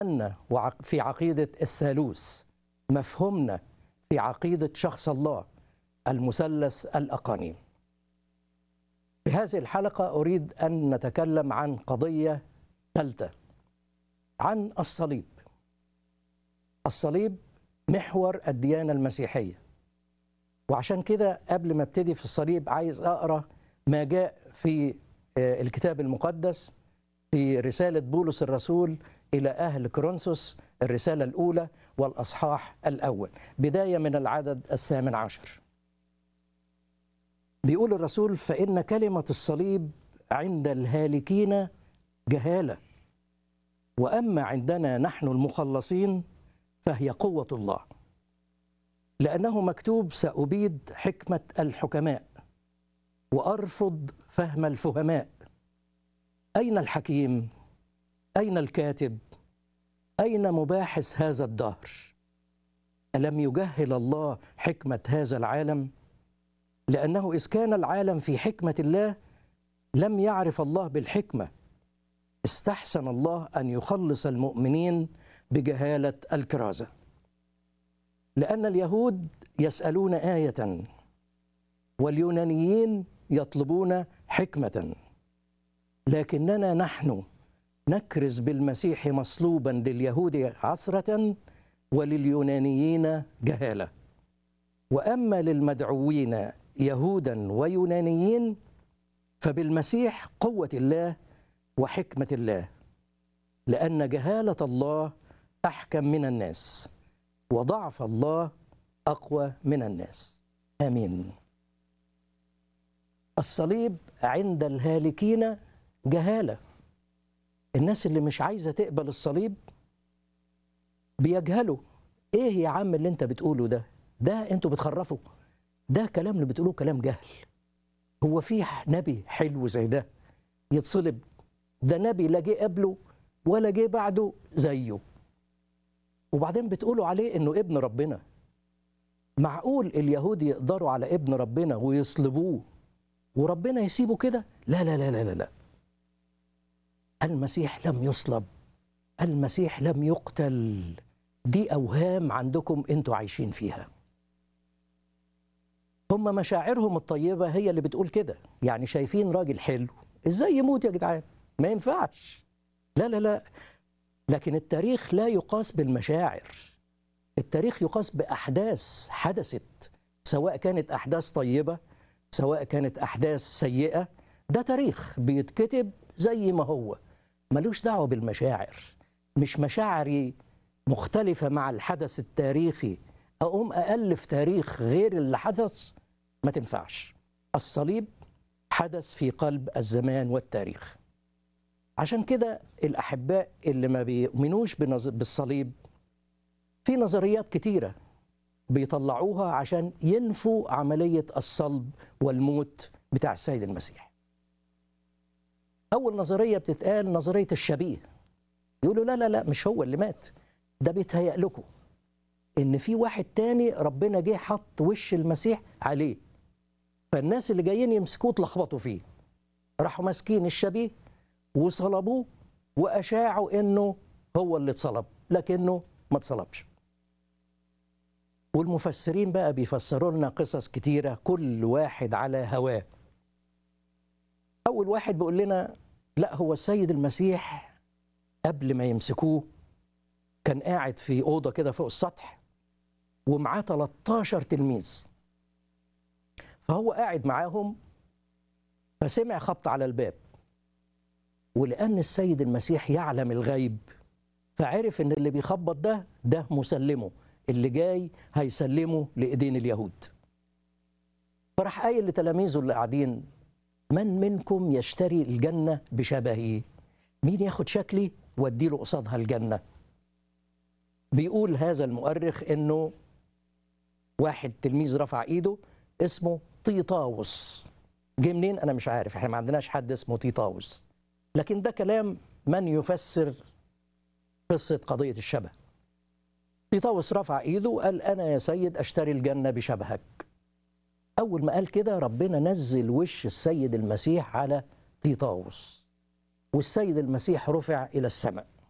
إيماننا وعق- في عقيدة الثالوث مفهومنا في عقيدة شخص الله المثلث الأقانيم في هذه الحلقة أريد أن نتكلم عن قضية ثالثة عن الصليب الصليب محور الديانة المسيحية وعشان كده قبل ما ابتدي في الصليب عايز أقرأ ما جاء في آه، الكتاب المقدس في رسالة بولس الرسول إلى أهل كورنثوس الرسالة الأولى والأصحاح الأول بداية من العدد الثامن عشر بيقول الرسول فإن كلمة الصليب عند الهالكين جهالة وأما عندنا نحن المخلصين فهي قوة الله لأنه مكتوب سأبيد حكمة الحكماء وأرفض فهم الفهماء أين الحكيم؟ أين الكاتب؟ أين مباحث هذا الدهر؟ ألم يجهل الله حكمة هذا العالم؟ لأنه إذ كان العالم في حكمة الله لم يعرف الله بالحكمة استحسن الله أن يخلص المؤمنين بجهالة الكرازة لأن اليهود يسألون آية واليونانيين يطلبون حكمة لكننا نحن نكرز بالمسيح مصلوبا لليهود عثرة ولليونانيين جهالة وأما للمدعوين يهودا ويونانيين فبالمسيح قوة الله وحكمة الله لأن جهالة الله أحكم من الناس وضعف الله أقوى من الناس آمين الصليب عند الهالكين جهالة الناس اللي مش عايزة تقبل الصليب بيجهلوا ايه يا عم اللي انت بتقوله ده ده انتوا بتخرفوا ده كلام اللي بتقولوه كلام جهل هو في نبي حلو زي ده يتصلب ده نبي لا جه قبله ولا جه بعده زيه وبعدين بتقولوا عليه انه ابن ربنا معقول اليهود يقدروا على ابن ربنا ويصلبوه وربنا يسيبه كده لا لا لا لا لا, لا. المسيح لم يصلب المسيح لم يقتل دي اوهام عندكم انتوا عايشين فيها هم مشاعرهم الطيبه هي اللي بتقول كده يعني شايفين راجل حلو ازاي يموت يا جدعان ما ينفعش لا لا لا لكن التاريخ لا يقاس بالمشاعر التاريخ يقاس باحداث حدثت سواء كانت احداث طيبه سواء كانت احداث سيئه ده تاريخ بيتكتب زي ما هو ملوش دعوه بالمشاعر مش مشاعري مختلفه مع الحدث التاريخي اقوم الف تاريخ غير اللي حدث ما تنفعش الصليب حدث في قلب الزمان والتاريخ عشان كده الاحباء اللي ما بيؤمنوش بنظ- بالصليب في نظريات كتيره بيطلعوها عشان ينفوا عمليه الصلب والموت بتاع السيد المسيح اول نظريه بتتقال نظريه الشبيه يقولوا لا لا لا مش هو اللي مات ده بيتهيأ لكم ان في واحد تاني ربنا جه حط وش المسيح عليه فالناس اللي جايين يمسكوه اتلخبطوا فيه راحوا ماسكين الشبيه وصلبوه واشاعوا انه هو اللي اتصلب لكنه ما اتصلبش والمفسرين بقى بيفسروا لنا قصص كتيره كل واحد على هواه اول واحد بيقول لنا لا هو السيد المسيح قبل ما يمسكوه كان قاعد في اوضه كده فوق السطح ومعاه 13 تلميذ فهو قاعد معاهم فسمع خبط على الباب ولأن السيد المسيح يعلم الغيب فعرف ان اللي بيخبط ده ده مسلمه اللي جاي هيسلمه لايدين اليهود فراح قايل لتلاميذه اللي قاعدين من منكم يشتري الجنه بشبهي مين ياخد شكلي واديله قصادها الجنه بيقول هذا المؤرخ انه واحد تلميذ رفع ايده اسمه طيطاوس جه منين انا مش عارف احنا ما عندناش حد اسمه طيطاوس لكن ده كلام من يفسر قصه قضيه الشبه طيطاوس رفع ايده وقال انا يا سيد اشتري الجنه بشبهك اول ما قال كده ربنا نزل وش السيد المسيح على طيطاوس والسيد المسيح رفع الى السماء